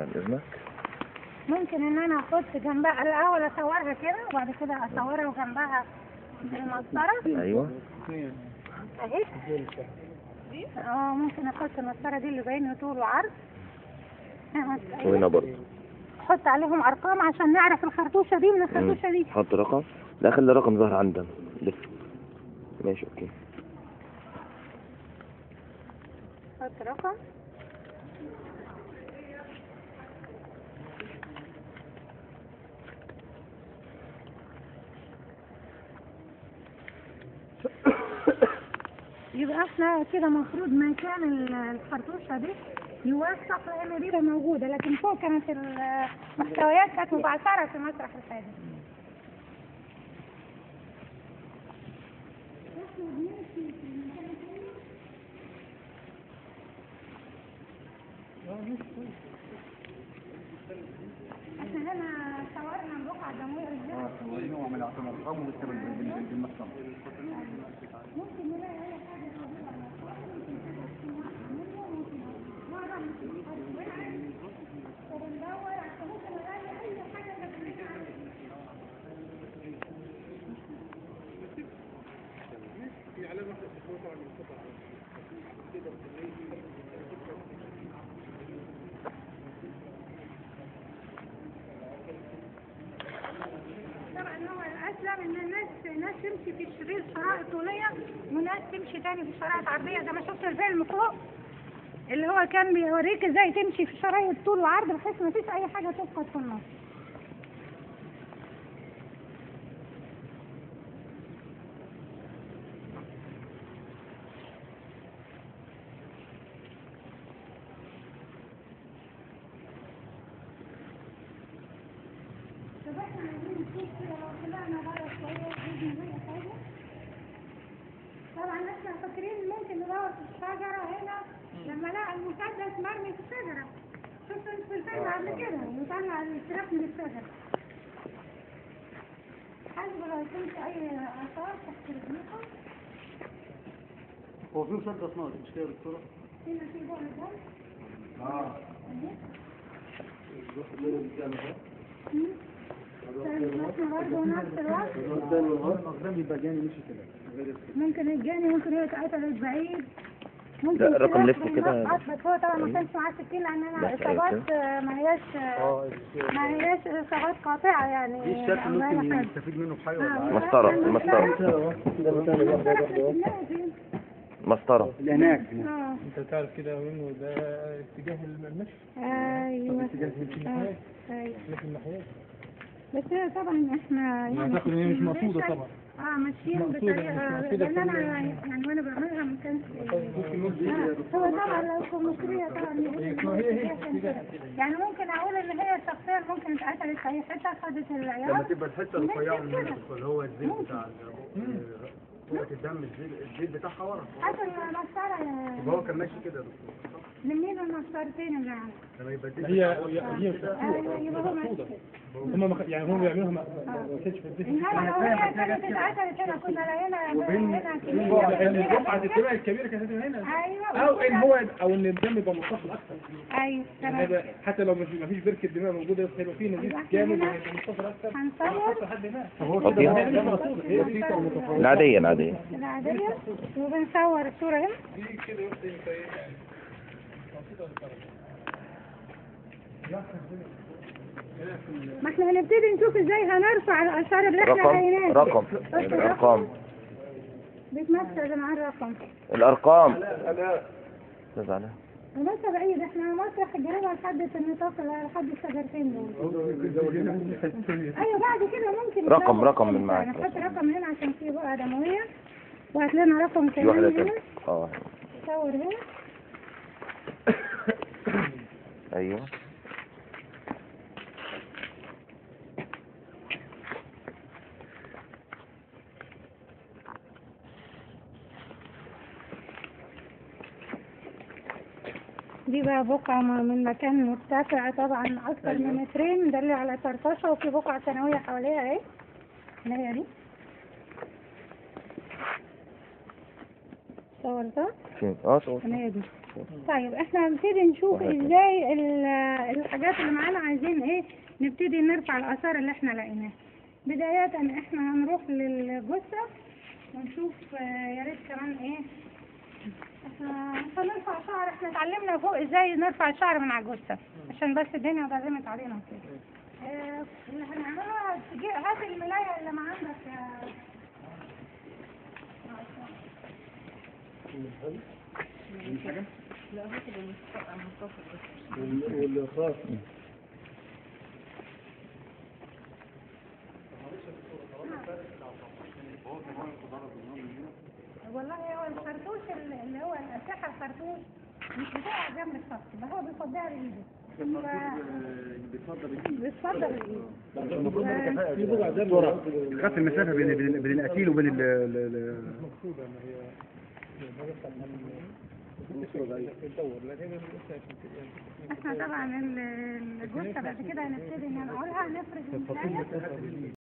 اذنك ممكن ان انا احط جنبها الاول اصورها كده وبعد كده اصورها وجنبها المسطره ايوه اهي اه ممكن احط المسطره دي اللي باينه طول وعرض وهنا برضه احط عليهم ارقام عشان نعرف الخرطوشه دي من الخرطوشه دي حط رقم لا خلي الرقم ظاهر عندنا لف ماشي اوكي احط رقم يبقى احنا كده المفروض مكان ال- الخرطوشة دي يوثق لان دي موجودة لكن فوق كانت المحتويات كانت مبعثرة في مسرح الحادث احنا هنا صورنا البقعة الدموية ازاي ممكن نلاقي اي حاجة وبندور عشان ممكن نلاقي اي حاجة نستفيد طبعا هو الاسلم ان الناس ناس تمشي في الشريط شرائط طوليه وناس تمشي تاني في شرائط عرضيه زي ما شفت الفيلم فوق اللي هو كان بيوريك ازاي تمشي في شرايط طول وعرض بحيث ما فيش اي حاجه تسقط في النص طب احنا عايزين نشوف كده لو طلعنا بره شويه باذن الله حاجه طبعا احنا فاكرين ممكن ندور في الشجره هنا لما لقى المسدس مرمي في الشجره شفت انت في الفيلم قبل كده وطلع الاشتراك من الشجره حسب لو يكون في اي اثار تحت رجلكم هو في مسدس ناقص مش كده يا دكتوره؟ هنا في بقى ده اه احنا برضه نفس الوقت المقدام يبقى جاني مشي كده غير ممكن الجاني ممكن هي اتقتلت بعيد ممكن لا، الرقم سلاح لف من كده. نقط، بس هو طبعا ما كانش معاه سكين لان انا بس اصابات آه، ما هياش آه، ما هياش اصابات قاطعه يعني في الشكل عمالة ممكن حاجة. يستفيد منه بحاجه آه، ولا بس مسطرة، أنا مسطرة. مسطرة في النادي. مسطرة اللي هناك اه انت تعرف كده منه ده اتجاه المشي ايوه اتجاه آه، ايوه مش الناحيات بس هي طبعا احنا يعني اعتقد ان هي مش مقصوده ماشية- طبعا اه ماشيين مقصودة، بطريقه مش مقصودة لان انا كل- يعني يعني وانا بعملها ما كانش ممكن آه، هو طبعا لو كمصرية طبعا هي هي يعني ممكن اقول ان هي شخصيا ممكن اتقتلت في اي حته خدت لما العيال تبقى الحته رفيعه من كده. النص اللي هو الزيت بتاع قوة الدم الزيت الزيت بتاعها ورا حتى المسطرة يبقى هو كان ماشي كده يا دكتور لمين المسطرتين اللي عندك لما يبقى الزيت هي بتاعها هي هي ايوه يبقى هو ماشي مقصوده كده. هم مخ- يعني هم بيعملوها ما ما كانش في الذهن انما لو هي كانت اتقتلت هنا كنا لقينا هنا ان كبيرة الرقعه الدماء الكبيره كانت هنا ايوه او ان هو او ان الدم يبقى متصل اكثر ايوه تمام هذا حتى لو مش ما فيش بركه دماء موجوده بس هيبقى فيه نزيف جامد وهيبقى متصل اكثر هنصور لحد هناك فاضية هي مش مقصوده هي في العادية العادية العادية وبنصور الصورة هنا ما احنا هنبتدي نشوف ازاي هنرفع الآثار اللي احنا رقم لقيناها رقم الأرقام بتمثل مع الرقم الأرقام استاذ علاء لسه بعيد احنا مسرح الجنوب لحد النطاق لحد الشجرتين دول ايوه بعد كده ممكن رقم- نلاقي رقم من يعني معاك. نحط رقم هنا عشان في بقى دموية وهات لنا رقم في واحدة كمان هنا تانية اه صور هنا ايوه دي بقى بقعة م- من مكان مرتفع طبعا أكثر من مترين دل على طرطشة وفي بقعة ثانوية حواليها اهي اللي هي دي صورتها فين اه صور اللي هي دي طيب احنا هنبتدي نشوف ازاي ال- الحاجات الحاجات اللي معانا عايزين ايه نبتدي نرفع الاثار اللي احنا لقيناها بداية احنا هنروح للجثة ونشوف آه، يا ريت كمان ايه احنا مش هنرفع شعر احنا اتعلمنا فوق ازاي نرفع الشعر من على الجثة عشان بس الدنيا ضلمت علينا كده آه، اللي هنعملها تجي هات الملاية اللي ما عندك يا والخاص والله هو الخرطوش اللي اللي هو الأسلحة الخرطوش مش بتقع جنب الشخص ده هو بيفضيها بإيده بيتفضل يجي بيتفضل بإيده المفروض ان كفاءه في بضع دم بسرعه خدت المسافه بين بين, بين القتيل وبين ال ال- المفروض ان هي الحاجة بتاعت الدور لكن هي لسه يعني احنا طبعا ال- الجثة بعد كده هنبتدي نقولها نفرد الملاية